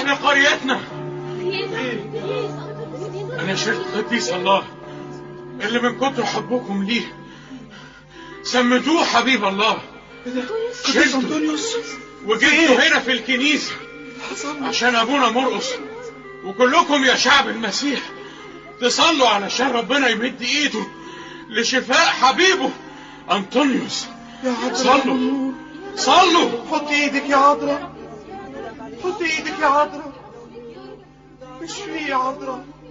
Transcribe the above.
احنا قريتنا انا شلت قديس الله اللي من كتر حبكم ليه سميتوه حبيب الله قديس شلته انطونيوس وجبته هنا في الكنيسة حصل عشان ابونا مرقص وكلكم يا شعب المسيح تصلوا علشان ربنا يمد ايده لشفاء حبيبه انطونيوس يا عذراء صلوا. النور صلوا حط ايدك يا عذراء حط ايدك يا عذراء اشفي يا عذراء